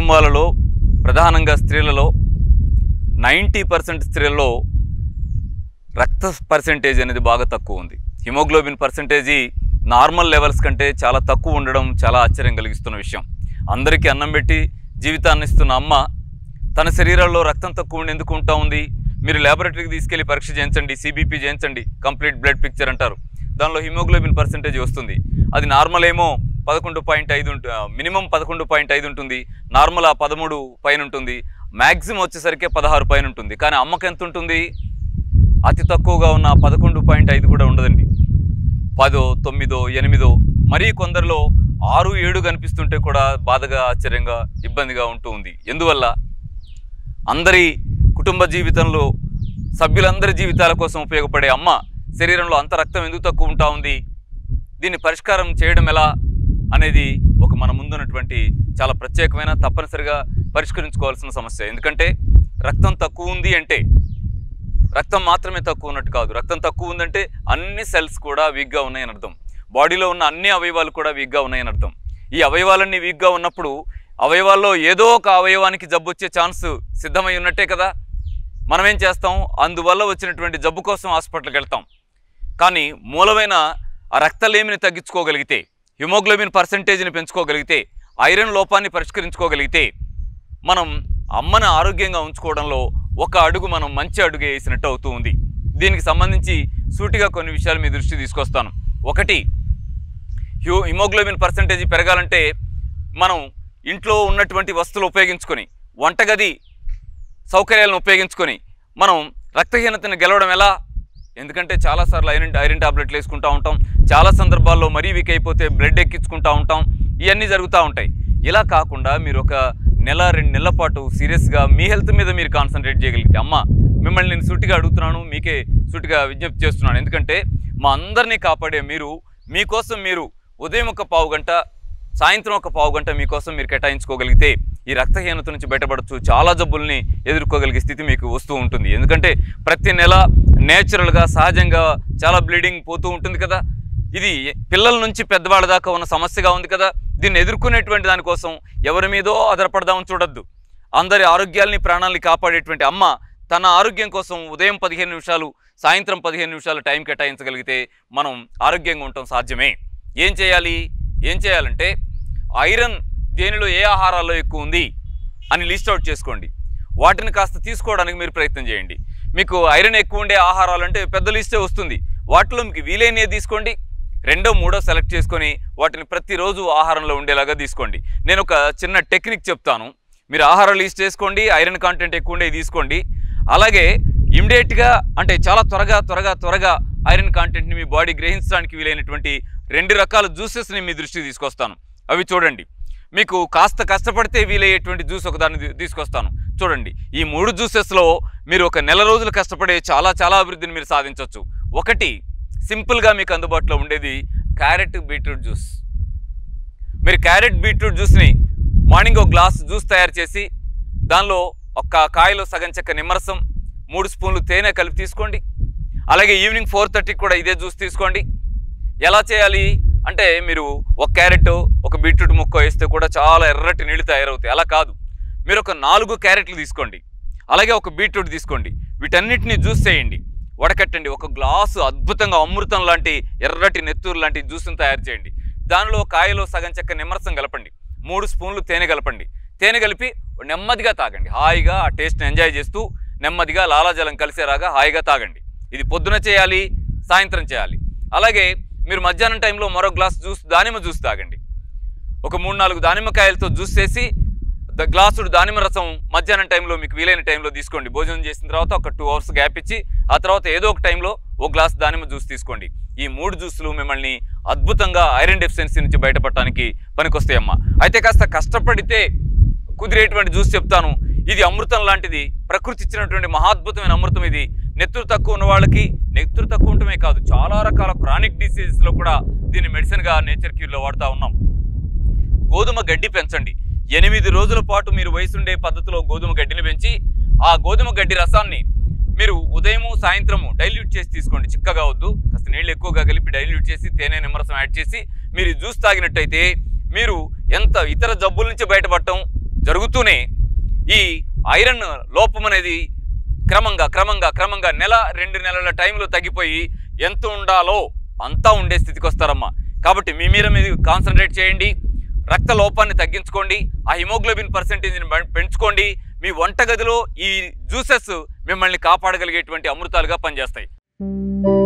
కుటుంబాలలో ప్రధానంగా స్త్రీలలో నైంటీ పర్సెంట్ స్త్రీలలో రక్త పర్సెంటేజ్ అనేది బాగా తక్కువ ఉంది హిమోగ్లోబిన్ పర్సెంటేజీ నార్మల్ లెవెల్స్ కంటే చాలా తక్కువ ఉండడం చాలా ఆశ్చర్యం కలిగిస్తున్న విషయం అందరికీ అన్నం పెట్టి జీవితాన్ని ఇస్తున్న అమ్మ తన శరీరంలో రక్తం తక్కువ ఉండి ఎందుకు ఉంటా ఉంది మీరు ల్యాబొరేటరీకి తీసుకెళ్లి పరీక్ష చేయించండి సిబిపి చేయించండి కంప్లీట్ బ్లడ్ పిక్చర్ అంటారు దానిలో హిమోగ్లోబిన్ పర్సెంటేజ్ వస్తుంది అది నార్మల్ ఏమో పదకొండు పాయింట్ ఐదు మినిమం పదకొండు పాయింట్ ఐదు ఉంటుంది నార్మల్ ఆ పదమూడు పైన ఉంటుంది మ్యాక్సిమం వచ్చేసరికి పదహారు పైన ఉంటుంది కానీ అమ్మకి ఎంత ఉంటుంది అతి తక్కువగా ఉన్న పదకొండు పాయింట్ ఐదు కూడా ఉండదండి పదో తొమ్మిదో ఎనిమిదో మరీ కొందరిలో ఆరు ఏడు కనిపిస్తుంటే కూడా బాధగా ఆశ్చర్యంగా ఇబ్బందిగా ఉంటూ ఉంది ఎందువల్ల అందరి కుటుంబ జీవితంలో సభ్యులందరి జీవితాల కోసం ఉపయోగపడే అమ్మ శరీరంలో అంత రక్తం ఎందుకు తక్కువ ఉంటా ఉంది దీన్ని పరిష్కారం చేయడం ఎలా అనేది ఒక మన ముందున్నటువంటి చాలా ప్రత్యేకమైన తప్పనిసరిగా పరిష్కరించుకోవాల్సిన సమస్య ఎందుకంటే రక్తం తక్కువ ఉంది అంటే రక్తం మాత్రమే తక్కువ ఉన్నట్టు కాదు రక్తం తక్కువ ఉందంటే అన్ని సెల్స్ కూడా వీక్గా ఉన్నాయని అర్థం బాడీలో ఉన్న అన్ని అవయవాలు కూడా వీక్గా ఉన్నాయని అర్థం ఈ అవయవాలన్నీ వీక్గా ఉన్నప్పుడు అవయవాల్లో ఏదో ఒక అవయవానికి జబ్బు వచ్చే ఛాన్స్ సిద్ధమై ఉన్నట్టే కదా మనం ఏం చేస్తాం అందువల్ల వచ్చినటువంటి జబ్బు కోసం హాస్పిటల్కి వెళ్తాం కానీ మూలమైన ఆ రక్తలేమిని తగ్గించుకోగలిగితే హిమోగ్లోబిన్ పర్సంటేజ్ని పెంచుకోగలిగితే ఐరన్ లోపాన్ని పరిష్కరించుకోగలిగితే మనం అమ్మను ఆరోగ్యంగా ఉంచుకోవడంలో ఒక అడుగు మనం మంచి అడుగు వేసినట్టు అవుతూ ఉంది దీనికి సంబంధించి సూటిగా కొన్ని విషయాలు మీ దృష్టి తీసుకొస్తాను ఒకటి హ్యూ హిమోగ్లోబిన్ పర్సంటేజ్ పెరగాలంటే మనం ఇంట్లో ఉన్నటువంటి వస్తువులు ఉపయోగించుకొని వంటగది సౌకర్యాలను ఉపయోగించుకొని మనం రక్తహీనతను గెలవడం ఎలా ఎందుకంటే చాలాసార్లు ఐరన్ ఐరన్ టాబ్లెట్లు వేసుకుంటూ ఉంటాం చాలా సందర్భాల్లో మరీ వీక్ అయిపోతే బ్లడ్ ఎక్కించుకుంటూ ఉంటాం ఇవన్నీ జరుగుతూ ఉంటాయి ఇలా కాకుండా మీరు ఒక నెల రెండు నెలల పాటు సీరియస్గా మీ హెల్త్ మీద మీరు కాన్సన్ట్రేట్ చేయగలిగితే అమ్మ మిమ్మల్ని నేను సూటిగా అడుగుతున్నాను మీకే సూటిగా విజ్ఞప్తి చేస్తున్నాను ఎందుకంటే మా అందరినీ కాపాడే మీరు మీకోసం మీరు ఉదయం ఒక పావు గంట సాయంత్రం ఒక పావు గంట మీకోసం మీరు కేటాయించుకోగలిగితే ఈ రక్తహీనత నుంచి బయటపడచ్చు చాలా జబ్బుల్ని ఎదుర్కోగలిగే స్థితి మీకు వస్తూ ఉంటుంది ఎందుకంటే ప్రతి నెల నేచురల్గా సహజంగా చాలా బ్లీడింగ్ పోతూ ఉంటుంది కదా ఇది పిల్లల నుంచి పెద్దవాళ్ళ దాకా ఉన్న సమస్యగా ఉంది కదా దీన్ని ఎదుర్కొనేటువంటి దానికోసం ఎవరి మీదో ఆధారపడదామని చూడొద్దు అందరి ఆరోగ్యాల్ని ప్రాణాలని కాపాడేటువంటి అమ్మ తన ఆరోగ్యం కోసం ఉదయం పదిహేను నిమిషాలు సాయంత్రం పదిహేను నిమిషాలు టైం కేటాయించగలిగితే మనం ఆరోగ్యంగా ఉండటం సాధ్యమే ఏం చేయాలి ఏం చేయాలంటే ఐరన్ దేనిలో ఏ ఆహారాల్లో ఎక్కువ ఉంది అని లిస్ట్ అవుట్ చేసుకోండి వాటిని కాస్త తీసుకోవడానికి మీరు ప్రయత్నం చేయండి మీకు ఐరన్ ఎక్కువ ఉండే ఆహారాలు అంటే పెద్ద లిస్టే వస్తుంది వాటిలో మీకు వీలైనవి తీసుకోండి రెండో మూడో సెలెక్ట్ చేసుకొని వాటిని ప్రతిరోజు ఆహారంలో ఉండేలాగా తీసుకోండి నేను ఒక చిన్న టెక్నిక్ చెప్తాను మీరు ఆహారం లిస్ట్ చేసుకోండి ఐరన్ కాంటెంట్ ఎక్కువ ఉండేవి తీసుకోండి అలాగే ఇమ్మీడియట్గా అంటే చాలా త్వరగా త్వరగా త్వరగా ఐరన్ కాంటెంట్ని మీ బాడీ గ్రహించడానికి వీలైనటువంటి రెండు రకాల జ్యూసెస్ని మీ దృష్టికి తీసుకొస్తాను అవి చూడండి మీకు కాస్త కష్టపడితే వీలయ్యేటువంటి జ్యూస్ ఒకదాన్ని తీ- తీసుకొస్తాను చూడండి ఈ మూడు జ్యూసెస్లో మీరు ఒక నెల రోజులు కష్టపడే చాలా చాలా అభివృద్ధిని మీరు సాధించవచ్చు ఒకటి సింపుల్గా మీకు అందుబాటులో ఉండేది క్యారెట్ బీట్రూట్ జ్యూస్ మీరు క్యారెట్ బీట్రూట్ జ్యూస్ని మార్నింగ్ ఒక గ్లాస్ జ్యూస్ తయారు చేసి దానిలో ఒక కాయలో సగం చెక్క నిమ్మరసం మూడు స్పూన్లు తేనె కలిపి తీసుకోండి అలాగే ఈవినింగ్ ఫోర్ థర్టీకి కూడా ఇదే జ్యూస్ తీసుకోండి ఎలా చేయాలి అంటే మీరు ఒక క్యారెట్ ఒక బీట్రూట్ ముక్క వేస్తే కూడా చాలా ఎర్రటి నీళ్ళు తయారవుతాయి అలా కాదు మీరు ఒక నాలుగు క్యారెట్లు తీసుకోండి అలాగే ఒక బీట్రూట్ తీసుకోండి వీటన్నిటిని జ్యూస్ చేయండి వడకట్టండి ఒక గ్లాసు అద్భుతంగా అమృతం లాంటి ఎర్రటి నెత్తూరు లాంటి జ్యూస్ని తయారు చేయండి దానిలో కాయలో సగం చెక్క నిమ్మరసం కలపండి మూడు స్పూన్లు తేనె కలపండి తేనె కలిపి నెమ్మదిగా తాగండి హాయిగా ఆ టేస్ట్ని ఎంజాయ్ చేస్తూ నెమ్మదిగా లాలాజలం కలిసేలాగా హాయిగా తాగండి ఇది పొద్దున చేయాలి సాయంత్రం చేయాలి అలాగే మీరు మధ్యాహ్నం టైంలో మరో గ్లాస్ జ్యూస్ దానిమ్మ జ్యూస్ తాగండి ఒక మూడు నాలుగు దానిమ్మకాయలతో జ్యూస్ చేసి ద గ్లాసుడు దానిమ్మ రసం మధ్యాహ్నం టైంలో మీకు వీలైన టైంలో తీసుకోండి భోజనం చేసిన తర్వాత ఒక టూ అవర్స్ గ్యాప్ ఇచ్చి ఆ తర్వాత ఏదో ఒక టైంలో ఒక గ్లాస్ దానిమ్మ జ్యూస్ తీసుకోండి ఈ మూడు జ్యూసులు మిమ్మల్ని అద్భుతంగా ఐరన్ డెఫిషియన్సీ నుంచి బయటపడటానికి పనికొస్తాయమ్మా అయితే కాస్త కష్టపడితే కుదిరేటువంటి జ్యూస్ చెప్తాను ఇది అమృతం లాంటిది ప్రకృతి ఇచ్చినటువంటి మహాద్భుతమైన అమృతం ఇది నెత్తురు తక్కువ ఉన్న వాళ్ళకి నెత్తురు తక్కువ ఉండటమే కాదు చాలా రకాల క్రానిక్ డిసీజెస్లో కూడా దీన్ని మెడిసిన్గా నేచర్ క్యూర్లో వాడుతూ ఉన్నాం గోధుమ గడ్డి పెంచండి ఎనిమిది రోజుల పాటు మీరు వయసుండే పద్ధతిలో గోధుమ గడ్డిని పెంచి ఆ గోధుమ గడ్డి రసాన్ని మీరు ఉదయము సాయంత్రము డైల్యూట్ చేసి తీసుకోండి చిక్కగా వద్దు కాస్త నీళ్ళు ఎక్కువగా కలిపి డైల్యూట్ చేసి తేనె నిమ్మరసం యాడ్ చేసి మీరు ఈ జ్యూస్ తాగినట్టయితే మీరు ఎంత ఇతర జబ్బుల నుంచి బయటపడటం జరుగుతూనే ఈ ఐరన్ లోపం అనేది క్రమంగా క్రమంగా క్రమంగా నెల రెండు నెలల టైంలో తగ్గిపోయి ఎంత ఉండాలో అంతా ఉండే స్థితికి వస్తారమ్మా కాబట్టి మీ మీద మీద కాన్సన్ట్రేట్ చేయండి రక్త లోపాన్ని తగ్గించుకోండి ఆ హిమోగ్లోబిన్ పర్సెంటేజ్ని పెం- పెంచుకోండి మీ వంటగదిలో ఈ జ్యూసెస్ మిమ్మల్ని కాపాడగలిగేటువంటి అమృతాలుగా పనిచేస్తాయి